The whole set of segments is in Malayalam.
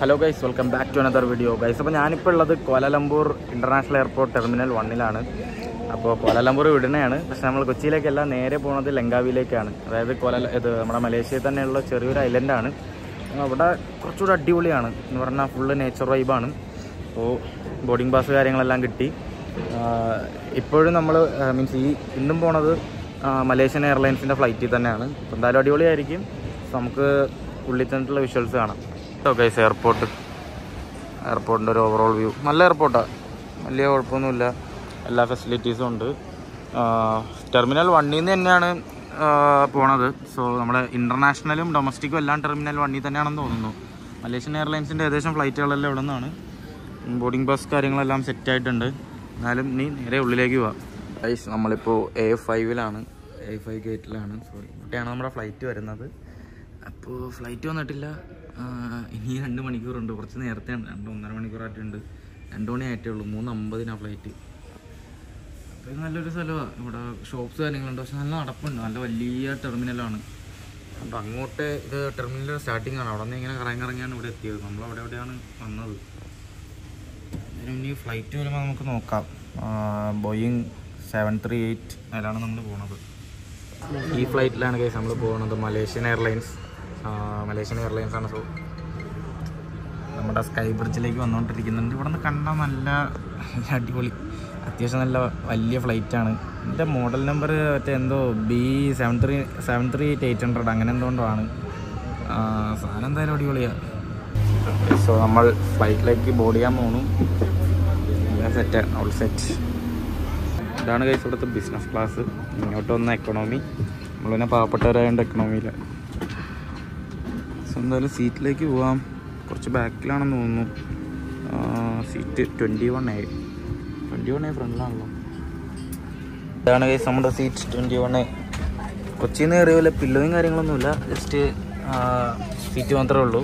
Hello guys welcome back to another video guys അപ്പോൾ ഞാനിപ്പോൾ ഉള്ളത് കോലാലംപൂർ ഇൻ്റർനാഷണൽ എയർപോർട്ട് ടെർമിനൽ വണ്ണിലാണ് അപ്പോൾ കോലാലംപൂർ വിടുന്നതാണ് പക്ഷെ നമ്മൾ കൊച്ചിയിലേക്കല്ല നേരെ പോകുന്നത് ലങ്കാവിയിലേക്കാണ് അതായത് കോല ഇത് നമ്മുടെ മലേഷ്യയിൽ തന്നെയുള്ള ചെറിയൊരു ഐലൻഡാണ് അവിടെ കുറച്ചുകൂടി അടിപൊളിയാണ് എന്ന് പറഞ്ഞാൽ ഫുള്ള് നേച്ചർ വൈബാണ് അപ്പോൾ ബോർഡിംഗ് പാസ് കാര്യങ്ങളെല്ലാം കിട്ടി ആഹ് ഇപ്പോഴും നമ്മൾ മീൻസ് ഈ ഇന്നും പോണത് ആഹ് മലേഷ്യൻ എയർലൈൻസിൻ്റെ ഫ്ലൈറ്റിൽ തന്നെയാണ് അപ്പോൾ എന്തായാലും അടിപൊളിയായിരിക്കും So നമുക്ക് ഉള്ളിൽ തന്നിട്ടുള്ള വിഷ്വൽസ് കാണാം കേട്ടോ ഗൈസ് എയർപോർട്ട് എയർപോർട്ടിൻ്റെ ഒരു ഓവറോൾ വ്യൂ നല്ല എയർപോർട്ടാണ് വലിയ കുഴപ്പമൊന്നുമില്ല എല്ലാ ഫെസിലിറ്റീസും ഉണ്ട് ടെർമിനൽ വണ്ണിൽ നിന്ന് തന്നെയാണ് ആഹ് പോണത് സോ നമ്മുടെ ഇൻ്റർനാഷണലും ഡൊമസ്റ്റിക്കും എല്ലാം ടെർമിനൽ വണ്ണിൽ തന്നെയാണെന്ന് തോന്നുന്നു മലേഷ്യൻ എയർലൈൻസിൻ്റെ ഏകദേശം ഫ്ലൈറ്റുകളെല്ലാം ഇവിടെ നിന്നാണ് ബോർഡിംഗ് ബസ് കാര്യങ്ങളെല്ലാം സെറ്റ് ആയിട്ടുണ്ട് എന്നാലും ഇനി നേരെ ഉള്ളിലേക്ക് പോവാം ഐസ് നമ്മളിപ്പോൾ എ ഫൈവിലാണ് എ ഫൈവ് ഗേറ്റിലാണ് സോറി ഇവിടെയാണ് നമ്മുടെ ഫ്ലൈറ്റ് വരുന്നത് അപ്പോൾ ഫ്ലൈറ്റ് വന്നിട്ടില്ല ആ, ഇനി രണ്ട് മണിക്കൂറുണ്ട് കുറച്ച് നേരത്തെ ഉണ്ട് രണ്ട് ഒന്നര മണിക്കൂറായിട്ടുണ്ട് രണ്ട് മണി ആയിട്ടേ ഉള്ളൂ മൂന്ന് അമ്പതിനാണ് ഫ്ലൈറ്റ് അപ്പോൾ ഇത് നല്ലൊരു സ്ഥലമാണ് ഇവിടെ ഷോപ്സ് കാര്യങ്ങളുണ്ട് പക്ഷെ നല്ല നടപ്പുണ്ട് നല്ല വലിയ ടെർമിനലാണ് അപ്പോൾ അങ്ങോട്ട് ഇത് ടെർമിനൽ സ്റ്റാർട്ടിംഗ് ആണ് അവിടെ നിന്ന് ഇങ്ങനെ കറങ്ങി കറങ്ങിയാണ് ഇവിടെ എത്തിയത് നമ്മൾ അവിടെ എവിടെയാണ് വന്നത് അതിന് ഇനി ഫ്ലൈറ്റ് വരുമ്പോൾ നമുക്ക് നോക്കാം ബോയിങ് സെവൻ ത്രീ എയ്റ്റ് അതിലാണ് നമ്മൾ പോകുന്നത് ഈ ഫ്ലൈറ്റിലാണ് കേസ് നമ്മൾ പോകുന്നത് മലേഷ്യൻ എയർലൈൻസ് മലേഷ്യൻ എയർലൈൻസ് ആണ് സോ നമ്മുടെ സ്കൈ ബ്രിഡ്ജിലേക്ക് വന്നുകൊണ്ടിരിക്കുന്നുണ്ട് ഇവിടെ നിന്ന് കണ്ടാൽ നല്ല അടിപൊളി അത്യാവശ്യം നല്ല വലിയ ഫ്ലൈറ്റാണ് ഇതിൻ്റെ മോഡൽ നമ്പർ മറ്റേ എന്തോ B seven three seven three eight eight hundred അങ്ങനെ എന്തുകൊണ്ടോ ആണ് ആ, സാധനം എന്തായാലും അടിപൊളിയാണ് സോ നമ്മൾ ഫ്ലൈറ്റിലേക്ക് ബോർഡ് ചെയ്യാൻ പോകണു സെറ്റ് ഓൾ സെറ്റ് ഇതാണ് കൈസ് ഇവിടുത്തെ ബിസിനസ് ക്ലാസ് ഇങ്ങോട്ട് വന്ന എക്കണോമി നമ്മൾ പിന്നെ പാവപ്പെട്ടവരായതുകൊണ്ട് എക്കണോമിയില്ല സോ എന്തായാലും സീറ്റിലേക്ക് പോവാം കുറച്ച് ബാക്കിലാണെന്ന് തോന്നുന്നു seat twenty one A twenty one A ഫ്രണ്ടിലാണല്ലോ ഇതാണ് കൈസ് നമ്മുടെ സീറ്റ് ട്വൻറ്റി വൺ എ കൊച്ചിയിൽ നിന്ന് കയറിയ പോലെ പില്ലോയും കാര്യങ്ങളൊന്നുമില്ല ജസ്റ്റ് സീറ്റ് മാത്രമേ ഉള്ളൂ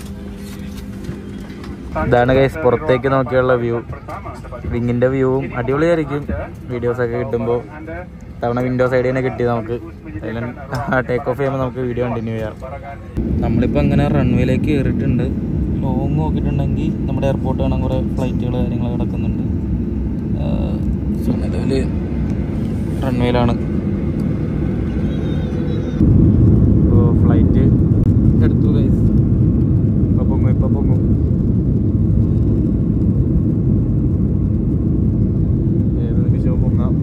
ഇതാണ് കൈസ് പുറത്തേക്ക് നോക്കിയുള്ള വ്യൂ വിങ്ങിന്റെ വ്യൂവും അടിപൊളിയായിരിക്കും വീഡിയോസ് ഒക്കെ കിട്ടുമ്പോൾ തവണ വിൻഡോ സൈഡിൽ തന്നെ കിട്ടി നമുക്ക് ടേക്ക് ഓഫ് ചെയ്യുമ്പോൾ നമുക്ക് വീഡിയോ കണ്ടിന്യൂ ചെയ്യാം നമ്മളിപ്പോൾ അങ്ങനെ റൺവേയിലേക്ക് കയറിയിട്ടുണ്ട് ലോങ് നോക്കിയിട്ടുണ്ടെങ്കിൽ നമ്മുടെ എയർപോർട്ട് കാണാൻ കുറേ ഫ്ലൈറ്റുകൾ കാര്യങ്ങൾ കിടക്കുന്നുണ്ട് സോ നിലവിൽ റൺവേയിലാണ് ഇപ്പോൾ ഫ്ലൈറ്റ് എടുത്തു ഗൈസ് ഇപ്പം പൊങ്ങും ഇപ്പം പൊങ്ങും ഏത് നിമിഷവും പൊങ്ങാം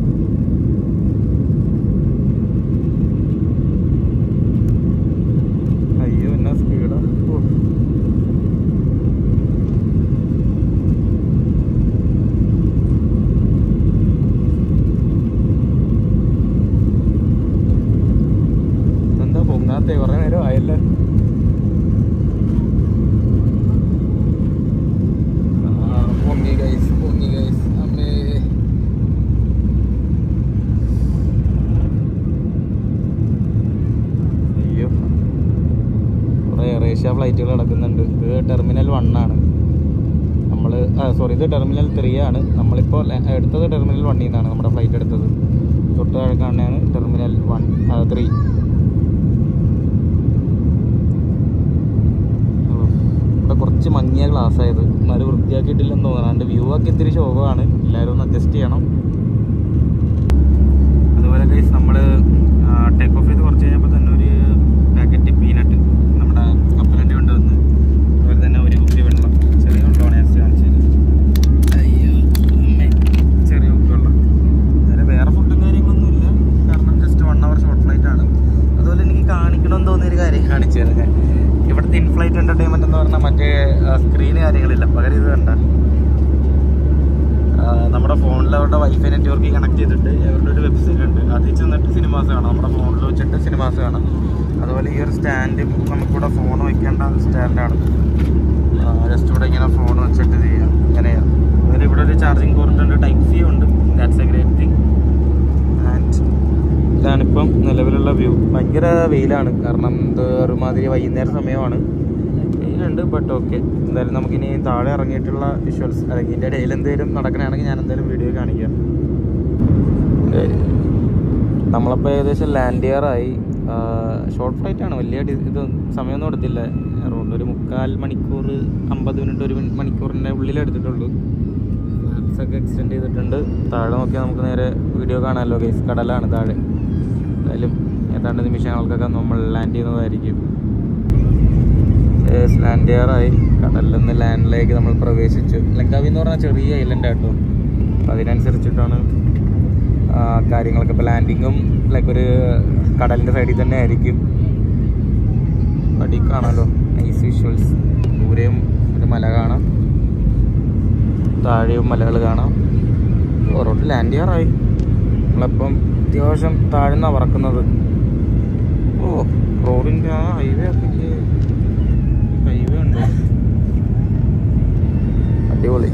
അയ്യോ എന്നാ സ്പീഡാ ഓ. എന്താ പൊങ്ങാത്തെ കുറേ നേരം ആയല്ലേ ആ, പൊങ്ങി ഗൈസ് പൊങ്ങി ഗൈസ് അമ്മേ അയ്യോ കുറേ എറേഷ്യ ഫ്ലൈറ്റുകൾ കിടക്കുന്നുണ്ട് ഇത് ടെർമിനൽ വൺ ആണ് നമ്മൾ സോറി ഇത് ടെർമിനൽ ത്രീ ആണ് നമ്മളിപ്പോൾ ല- എടുത്തത് ടെർമിനൽ വണ്ണിൽ നിന്നാണ് നമ്മുടെ ഫ്ലൈറ്റ് എടുത്തത് തൊട്ട് താഴെ കാണുന്നതാണ് ടെർമിനൽ വൺ ത്രീ ഇവിടെ കുറച്ച് മങ്ങിയ ഗ്ലാസ് ആയത് എന്നാലും വൃത്തിയാക്കിയിട്ടില്ലെന്ന് തോന്നുന്നു വ്യൂ ഒക്കെ ഇത്തിരി ശോകമാണ് എല്ലാവരും ഒന്ന് അഡ്ജസ്റ്റ് ചെയ്യണം അതുപോലെ ഗൈസ് നമ്മൾ ടേക്ക് ഓഫ് ചെയ്ത് കുറച്ച് കഴിഞ്ഞപ്പോൾ തന്നെ ഒരു പാക്കറ്റ് പീനട്ട് നമ്മുടെ കപ്പലണ്ടി കൊണ്ടുവന്ന് അതുപോലെ തന്നെ ഒരു കുപ്പി വെള്ളം ചെറിയ വെള്ളമാണ് ഞാൻ കാണിച്ചത് അയ്യോ അമ്മേ ചെറിയ കുപ്പി വെള്ളം അതിൽ വേറെ ഫുഡും കാര്യങ്ങളൊന്നുമില്ല കാരണം just one hour short flight ആണ് അതുപോലെ എനിക്ക് കാണിക്കണമെന്ന് തോന്നിയൊരു കാര്യം കാണിച്ചു തരാം ഞാൻ ഇവിടുത്തെ ഇൻഫ്ലൈറ്റ് എൻ്റർടൈൻമെൻറ്റ് എന്ന് പറഞ്ഞാൽ മറ്റേ സ്ക്രീന് കാര്യങ്ങളില്ല പകരം ഇത് കണ്ട ആ, നമ്മുടെ ഫോണിൽ അവരുടെ വൈഫൈ നെറ്റ്വർക്ക് കണക്ട് ചെയ്തിട്ട് അവരുടെ ഒരു വെബ്സൈറ്റ് ഉണ്ട് അതിൽ ചെന്നിട്ട് സിനിമാസ് കാണാം നമ്മുടെ ഫോണിൽ വെച്ചിട്ട് സിനിമാസ് കാണാം അതുപോലെ ഈ ഒരു സ്റ്റാൻഡ് നമുക്കിവിടെ ഫോൺ വയ്ക്കേണ്ട സ്റ്റാൻഡാണ് ജസ്റ്റ് ഇവിടെ ഇങ്ങനെ ഫോൺ വെച്ചിട്ട് ചെയ്യാം ഇങ്ങനെയാണ് അതുപോലെ ഇവിടെ ഒരു ചാർജിങ് പോർട്ട് ഉണ്ട് ടൈപ്പ് സി ഉണ്ട് that's a great thing and ഇതാണിപ്പം നിലവിലുള്ള വ്യൂ ഭയങ്കര വെയിലാണ് കാരണം ഇത് ഒരുമാതിരി വൈകുന്നേര സമയമാണ് വെയിലുണ്ട് ബട്ട് ഓക്കെ എന്തായാലും നമുക്കിനി താഴെ ഇറങ്ങിയിട്ടുള്ള വിഷ്വൽസ് അല്ലെങ്കിൽ ഇതിൻ്റെ ഇടയിൽ എന്തെങ്കിലും നടക്കണമെങ്കിൽ ഞാൻ എന്തായാലും വീഡിയോ കാണിക്കാം നമ്മളപ്പോൾ ഏകദേശം ലാൻഡ് ചെയ്യാറായി ഷോർട്ട് ഫ്ലൈറ്റ് ആണ് വലിയ ഡി- ഇത് സമയമൊന്നും എടുത്തില്ല അറൗണ്ട് ഒരു മുപ്പത് മുക്കാൽ മണിക്കൂർ അമ്പത് മിനിറ്റ് ഒരു മിനി- മണിക്കൂറിൻ്റെ ഉള്ളിൽ എടുത്തിട്ടുള്ളൂ മാപ്സ് ഒക്കെ എക്സ്റ്റെൻഡ് ചെയ്തിട്ടുണ്ട് താഴെ നോക്കിയാൽ നമുക്ക് നേരെ വീഡിയോ കാണാമല്ലോ ഗൈസ് കടലാണ് താഴെ എന്തായാലും ഏതാണ്ട് നിമിഷങ്ങൾക്കൊക്കെ നമ്മൾ ലാൻഡ് ചെയ്യുന്നതായിരിക്കും ലാൻഡ് ചെയ്യാറായി കടലിൽ നിന്ന് ലാൻഡിലേക്ക് നമ്മൾ പ്രവേശിച്ചു ലങ്കാവി എന്ന് പറഞ്ഞാൽ ചെറിയ ഐലൻഡ് ആട്ടോ അപ്പം അതിനനുസരിച്ചിട്ടാണ് ആ, കാര്യങ്ങളൊക്കെ ഇപ്പോൾ ലാൻഡിങ്ങും ലൈക്ക് ഒരു കടലിൻ്റെ സൈഡിൽ തന്നെ ആയിരിക്കും അടി കാണാമല്ലോ നൈസ് വിഷ്വൽസ് ദൂരെയും ഒരു മല കാണാം താഴെയും മലകൾ കാണാം പുറത്തോട്ട് ലാൻഡ് ചെയ്യാറായി നമ്മളിപ്പം അത്യാവശ്യം താഴ്ന്നാണ് പറക്കുന്നത് ഓ റോഡിൻ്റെ ആ ഹൈവേ ഒക്കെ ഹൈവേ ഉണ്ട് അടിപൊളി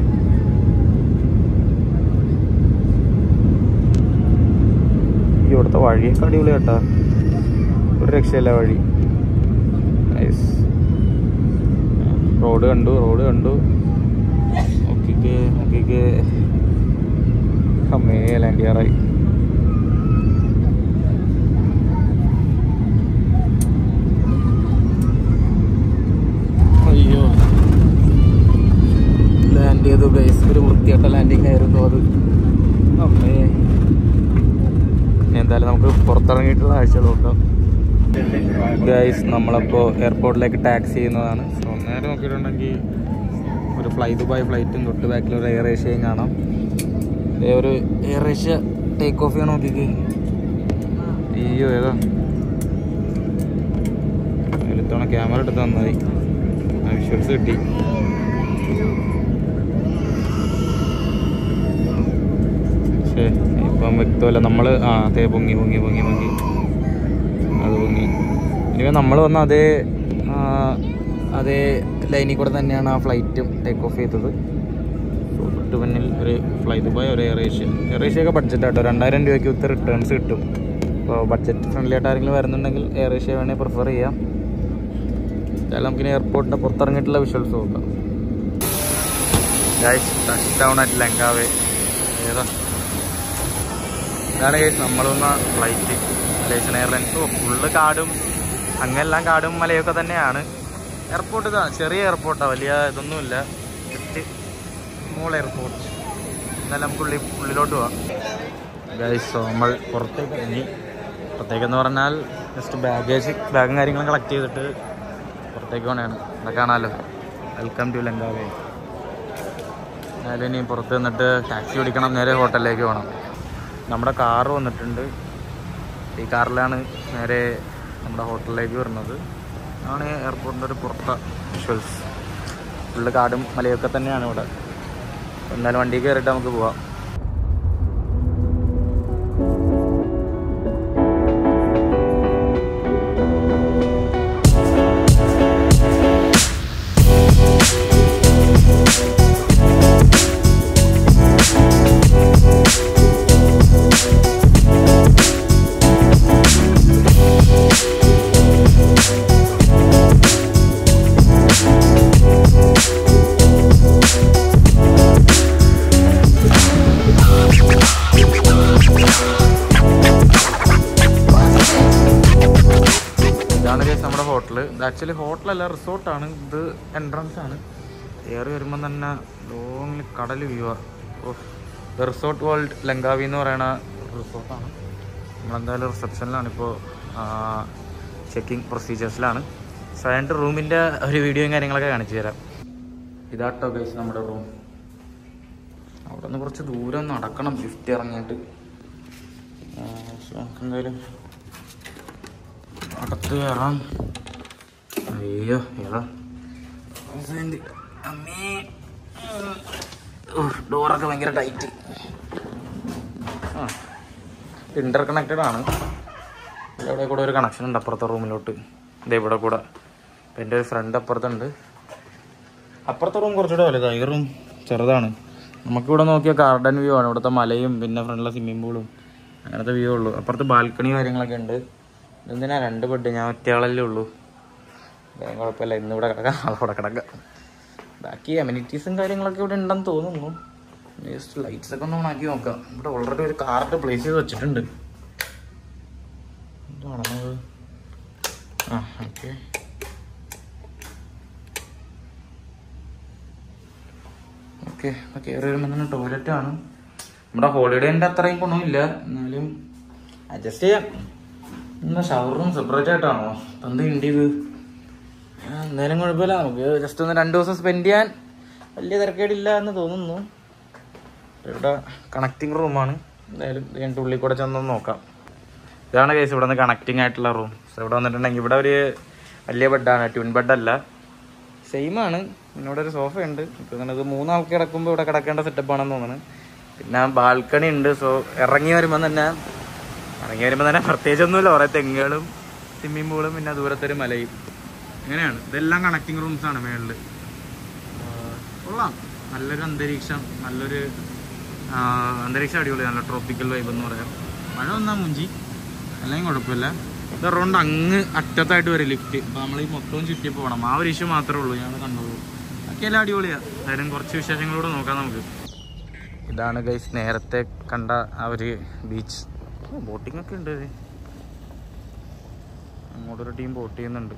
ഇവിടുത്തെ വഴിയൊക്കെ അടിപൊളി കേട്ടാ ഒരു രക്ഷയില്ല വഴി നൈസ് റോഡ് കണ്ടു റോഡ് കണ്ടു നോക്കിക്കേ നോക്കിക്കേ അമ്മേ ലാൻഡ് ചെയ്യാറായി അയ്യോ ലാൻഡ് ചെയ്തു ബേസ് ഒരു വൃത്തിയായിട്ട ലാൻഡിങ് ആയിരുന്നു അത് അമ്മേ എന്തായാലും നമുക്ക് പുറത്തിറങ്ങിയിട്ടുള്ള കാഴ്ചകൾ നോക്കാം ഗൈസ് നമ്മളപ്പോൾ എയർപോർട്ടിലേക്ക് ടാക്സി ചെയ്യുന്നതാണ് സോ നേരെ നോക്കിയിട്ടുണ്ടെങ്കിൽ ഒരു ഫ്ലൈ ദുബായ് ഫ്ലൈറ്റും തൊട്ട് ബാക്കിൽ ഒരു എയർ ഏഷ്യയും കാണാം ദേ ഒരു എയർ ഏഷ്യ ടേക്ക് ഓഫ് ചെയ്യണം നോക്കിക്ക് അയ്യോ ഏതാ എടുത്തോണം ക്യാമറ എടുത്ത് നന്നായി ആ വിഷ്വൽസ് കിട്ടി പക്ഷേ ഇപ്പം വ്യക്തമല്ല നമ്മൾ ആ അതെ പൊങ്ങി പൊങ്ങി പൊങ്ങി പൊങ്ങി അത് പൊങ്ങി ഇനിവേ നമ്മൾ വന്ന അതേ ആ, അതേ ലൈനിൽ കൂടെ തന്നെയാണ് ആ ഫ്ലൈറ്റും ടേക്ക് ഓഫ് ചെയ്തത് So, തൊട്ട് മുന്നിൽ ഒരു ഫ്ലൈ ദുബായ് ഒരു എയർ ഏഷ്യ എയർ ഏഷ്യ ഒക്കെ ബഡ്ജറ്റ് ആട്ടോ രണ്ടായിരം രൂപയ്ക്ക് വിത്ത് റിട്ടേൺസ് കിട്ടും അപ്പോൾ ബഡ്ജറ്റ് ഫ്രണ്ട്ലി ആയിട്ട് ആരെങ്കിലും വരുന്നുണ്ടെങ്കിൽ എയർ ഏഷ്യ വേണമെങ്കിൽ പ്രിഫർ ചെയ്യാം എന്തായാലും നമുക്കിനി എയർപോർട്ടിൻ്റെ പുറത്തിറങ്ങിയിട്ടുള്ള വിഷ്വൽസ് നോക്കാം ടച്ച് ഡൗൺ അറ്റ് ലങ്കാവേ ഏതാ ഇതാണ് കേസ് നമ്മൾ വന്ന ഫ്ലൈറ്റ് മലേഷ്യൻ എയർലൈൻസ് ഓ ഫുള്ള് കാടും അങ്ങെല്ലാം കാടും മലയൊക്കെ തന്നെയാണ് എയർപോർട്ട് ഇതാ ചെറിയ എയർപോർട്ടാണ് വലിയ ഇതൊന്നുമില്ല ജസ്റ്റ് സ്മോൾ എയർപോർട്ട് എന്നാലും നമുക്ക് ഉള്ളിൽ ഉള്ളിലോട്ട് പോവാം ഗൈസ് നമ്മൾ പുറത്തേക്ക് ഇറങ്ങി പുറത്തേക്കെന്ന് പറഞ്ഞാൽ ജസ്റ്റ് ബാഗേജ് ബാഗും കാര്യങ്ങളും കളക്ട് ചെയ്തിട്ട് പുറത്തേക്ക് പോകണതാണ് ഇവിടെ കാണാമല്ലോ വെൽക്കം ടു ലങ്കാവേ എന്നാലും ഇനി പുറത്ത് നിന്നിട്ട് ടാക്സി പിടിക്കണം നേരെ ഹോട്ടലിലേക്ക് പോകണം നമ്മുടെ കാറ് വന്നിട്ടുണ്ട് ഈ കാറിലാണ് നേരെ നമ്മുടെ ഹോട്ടലിലേക്ക് വരുന്നത് ആണ് എയർപോർട്ടിൻ്റെ ഒരു പുറത്ത വിഷ്വൽസ് ഫുള്ള് കാടും മലയൊക്കെ തന്നെയാണ് ഇവിടെ എന്തായാലും വണ്ടി കയറിയിട്ട് നമുക്ക് പോവാം ഇതാണ് കേസ് നമ്മുടെ ഹോട്ടൽ ഇത് ആക്ച്വലി ഹോട്ടലല്ല റിസോർട്ടാണ് ഇത് എൻട്രൻസ് ആണ് കയറി വരുമ്പം തന്നെ ലോങ്ങിൽ കടൽ വ്യൂ ഓ റിസോർട്ട് വേൾഡ് ലങ്കാവി എന്ന് പറയുന്ന റിസോർട്ടാണ് നമ്മളെന്തായാലും റിസപ്ഷനിലാണ് ഇപ്പോൾ ചെക്കിംഗ് പ്രൊസീജിയേഴ്സിലാണ് സോ അതിൻ്റെ റൂമിൻ്റെ ഒരു വീഡിയോയും കാര്യങ്ങളൊക്കെ കാണിച്ചു തരാം ഇതാട്ടോ ഗൈസ് നമ്മുടെ റൂം അവിടെ നിന്ന് കുറച്ച് ദൂരം നടക്കണം ലിഫ്റ്റ് ഇറങ്ങിയിട്ട് ആ, so നമുക്ക് എന്തായാലും അകത്ത് കയറാം അയ്യോ ഏതാ ഇത് അമ്മേ ഡോറൊക്കെ ഭയങ്കര ടൈറ്റ് ആ ഇന്റർ കണക്റ്റഡ് ആണ് ഇവിടെ കൂടെ ഒരു കണക്ഷൻ ഉണ്ട് അപ്പുറത്തെ റൂമിലോട്ട് ഇത് ഇവിടെ കൂടെ അപ്പം എൻ്റെ ഒരു ഫ്രണ്ട് അപ്പുറത്തുണ്ട് അപ്പുറത്തെ റൂം കുറച്ചുകൂടെ വലുതാണ് ഈ റൂം ചെറുതാണ് നമുക്കിവിടെ നോക്കിയാൽ ഗാർഡൻ വ്യൂ ആണ് ഇവിടുത്തെ മലയും പിന്നെ ഫ്രണ്ടിലെ സ്വിമ്മിംഗ് പൂളും അങ്ങനത്തെ വ്യൂ ഉള്ളൂ അപ്പുറത്ത് ബാൽക്കണി കാര്യങ്ങളൊക്കെ ഉണ്ട് എന്തിനാ രണ്ട് ബെഡ് ഞാൻ ഒറ്റയാളല്ലേ ഉള്ളൂ വേഗം കുഴപ്പമില്ല ഇന്ന് ഇവിടെ കിടക്കാം അവിടെ കിടക്കാം ബാക്കി അമ്യൂണിറ്റീസും കാര്യങ്ങളൊക്കെ ഇവിടെ ഉണ്ടെന്ന് തോന്നുന്നു ജസ്റ്റ് ലൈറ്റ്സ് ഒക്കെ ഒന്ന് ഓണാക്കി നോക്കാം ഇവിടെ ഓൾറെഡി ഒരു കാർട്ട് പ്ലേസ് ചെയ്ത് വെച്ചിട്ടുണ്ട് എന്താണത് ആ ഓക്കെ ഓക്കെ അപ്പോൾ കയറി വരുമ്പോൾ തന്നെ ടോയ്ലറ്റ് ആണ് നമ്മുടെ ഹോളിഡേൻ്റെ അത്രയും ഗുണമില്ല എന്നാലും അഡ്ജസ്റ്റ് ചെയ്യാം എന്താ ഷവർ റൂം സെപ്പറേറ്റ് ആയിട്ടാണോ തന്ത ഉണ്ട് ഇത് ആ, എന്തായാലും കുഴപ്പമില്ല നമുക്ക് ജസ്റ്റ് ഒന്ന് രണ്ട് ദിവസം സ്പെൻഡ് ചെയ്യാൻ വലിയ തിരക്കേടില്ല എന്ന് തോന്നുന്നു ഇവിടെ കണക്റ്റിംഗ് റൂമാണ് എന്തായാലും ഇതിൻ്റെ ഉള്ളിൽ കൂടെ ചെന്നൊന്ന് നോക്കാം ഇതാണ് കേസ് ഇവിടെ നിന്ന് കണക്റ്റിംഗ് ആയിട്ടുള്ള റൂം ഇവിടെ വന്നിട്ടുണ്ടെങ്കിൽ ഇവിടെ ഒരു വലിയ ബെഡാണ് ട്വിൻ ബെഡല്ല സെയിം ആണ് പിന്നെ ഇവിടെ ഒരു സോഫ ഉണ്ട് ഇത് മൂന്നാൾക്ക് കിടക്കുമ്പോൾ ഇവിടെ കിടക്കേണ്ട സെറ്റപ്പ് ആണെന്ന് തോന്നുന്നു പിന്നെ ബാൽക്കണി ഉണ്ട് സോ ഇറങ്ങി വരുമ്പോൾ തന്നെ ഇറങ്ങി വരുമ്പോൾ തന്നെ പ്രത്യേകിച്ചൊന്നുമില്ല കുറേ തെങ്ങുകളും സ്വിമ്മിംഗ് പൂളും പിന്നെ ദൂരത്തൊരു മലയും ഇങ്ങനെയാണ് ഇതെല്ലാം കണക്റ്റിംഗ് റൂംസ് ആണ് മേളിൽ കൊള്ളാം നല്ലൊരു അന്തരീക്ഷം നല്ലൊരു ആ, അന്തരീക്ഷം അടിപൊളി നല്ല ട്രോപ്പിക്കൽ വൈബ് എന്ന് പറയാം മഴ വന്നാൽ മുഞ്ചി അല്ലെങ്കിൽ കുഴപ്പമില്ല ഇത് റൗണ്ട് അങ്ങ് അറ്റത്തായിട്ട് വരും ലിഫ്റ്റ് അപ്പോൾ നമ്മൾ ഈ മൊത്തവും ചുറ്റി പോകണം ആ ഒരു ഇഷ്യൂ മാത്രമേ ഉള്ളൂ ഞങ്ങൾ കണ്ടോളൂ ബാക്കിയെല്ലാം അടിപൊളിയാണ് എന്തായാലും കുറച്ച് വിശേഷങ്ങളൂടെ നോക്കാം നമുക്ക് ഇതാണ് ഗൈസ് നേരത്തെ കണ്ട ആ ഒരു ബീച്ച് ബോട്ടിംഗ് ഒക്കെ ഉണ്ട് അങ്ങോട്ടൊരു ടീം ബോട്ട് ചെയ്യുന്നുണ്ട്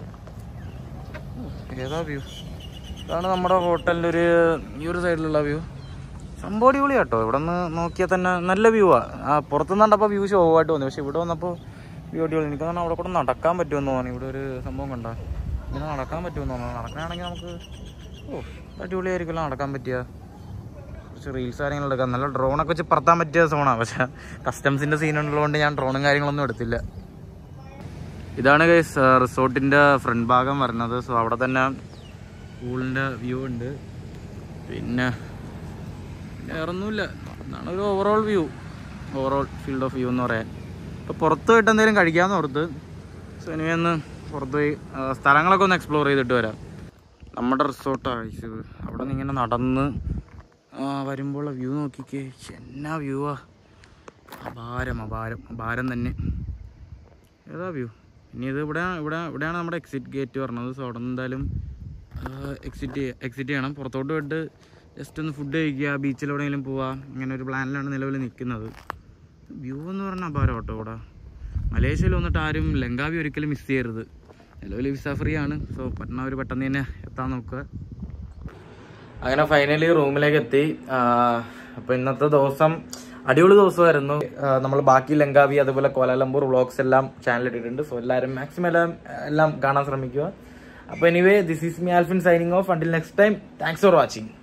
ഏതാ വ്യൂ ഇതാണ് നമ്മുടെ ഹോട്ടലിൻ്റെ ഒരു ഈ ഒരു സൈഡിലുള്ള വ്യൂ സംഭവം അടിപൊളി കേട്ടോ ഇവിടെ നിന്ന് നോക്കിയാൽ തന്നെ നല്ല വ്യൂ ആ ആ പുറത്തുനിന്ന് കണ്ടപ്പോൾ വ്യൂ ഷോ ആയിട്ട് തോന്നി പക്ഷെ ഇവിടെ വന്നപ്പോൾ വ്യൂ അടിപൊളി എനിക്ക് തോന്നുന്നു അവിടെ കൂടെ നടക്കാൻ പറ്റുമെന്ന് തോന്നി ഇവിടെ ഒരു സംഭവം കണ്ട ഇങ്ങനെ നടക്കാൻ പറ്റുമെന്ന് തോന്നുന്നു നടക്കാനാണെങ്കിൽ നമുക്ക് ഓ അടിപൊളിയായിരിക്കുമല്ലോ നടക്കാൻ പറ്റിയ കുറച്ച് റീൽസ് കാര്യങ്ങൾ എടുക്കാം നല്ല ഡ്രോണൊക്കെ വെച്ച് പറത്താൻ പറ്റിയ സോണാണ് പക്ഷെ കസ്റ്റംസിൻ്റെ സീൻ ഉള്ളതുകൊണ്ട് ഞാൻ ഡ്രോണും കാര്യങ്ങളൊന്നും എടുത്തില്ല ഇതാണ് ഗൈസ് റിസോർട്ടിൻ്റെ ഫ്രണ്ട് ഭാഗം വരുന്നത് സോ അവിടെ തന്നെ പൂളിൻ്റെ വ്യൂ ഉണ്ട് പിന്നെ പിന്നെ വേറൊന്നുമില്ല ഇതാണ് ഒരു overall view overall field of view എന്ന് പറയാൻ ഇപ്പോൾ പുറത്ത് പോയിട്ട് എന്തെങ്കിലും കഴിക്കാമെന്ന് ഓർത്ത് സോ ഇനി ഒന്ന് പുറത്ത് പോയി ആ, സ്ഥലങ്ങളൊക്കെ ഒന്ന് എക്സ്പ്ലോർ ചെയ്തിട്ട് വരാം നമ്മുടെ റിസോർട്ടാണ് ഇത് അവിടെ നിന്ന് ഇങ്ങനെ നടന്ന് ആ, വരുമ്പോഴുള്ള വ്യൂ നോക്കിക്കേ എന്നാ വ്യൂവാ അപാരം അപാരം അപാരം തന്നെ ഏതാ വ്യൂ ഇനി ഇത് ഇവിടെ ഇവിടെ ഇവിടെയാണ് നമ്മുടെ എക്സിറ്റ് ഗേറ്റ് പറഞ്ഞത് സോ അവിടെ നിന്ന് എന്തായാലും എക്സിറ്റ് എക്സിറ്റ് ചെയ്യണം പുറത്തോട്ട് പോയിട്ട് ജസ്റ്റ് ഒന്ന് ഫുഡ് കഴിക്കുക ബീച്ചിൽ എവിടെയെങ്കിലും പോവുക അങ്ങനെ ഒരു പ്ലാനിലാണ് നിലവിൽ നിൽക്കുന്നത് വ്യൂ എന്ന് പറഞ്ഞാൽ അപാരം കേട്ടോ ഇവിടെ മലേഷ്യയിൽ വന്നിട്ട് ആരും ലങ്കാവി ഒരിക്കലും മിസ് ചെയ്യരുത് നിലവിൽ വിസ ഫ്രീ ആണ് സോ പറ്റുന്നവർ പെട്ടെന്ന് തന്നെ എത്താൻ നോക്കുക അങ്ങനെ ഫൈനലി റൂമിലേക്ക് എത്തി അപ്പോൾ ഇന്നത്തെ ദിവസം അടിപൊളി ദിവസമായിരുന്നു നമ്മൾ ബാക്കി ലങ്കാവി അതുപോലെ കോലാലംപൂർ വ്ളോഗ്സ് എല്ലാം ചാനൽ ഇട്ടിട്ടുണ്ട് സോ എല്ലാവരും മാക്സിമം എല്ലാം എല്ലാം കാണാൻ ശ്രമിക്കുക അപ്പോൾ anyway this is me Alphin signing off until next time thanks for watching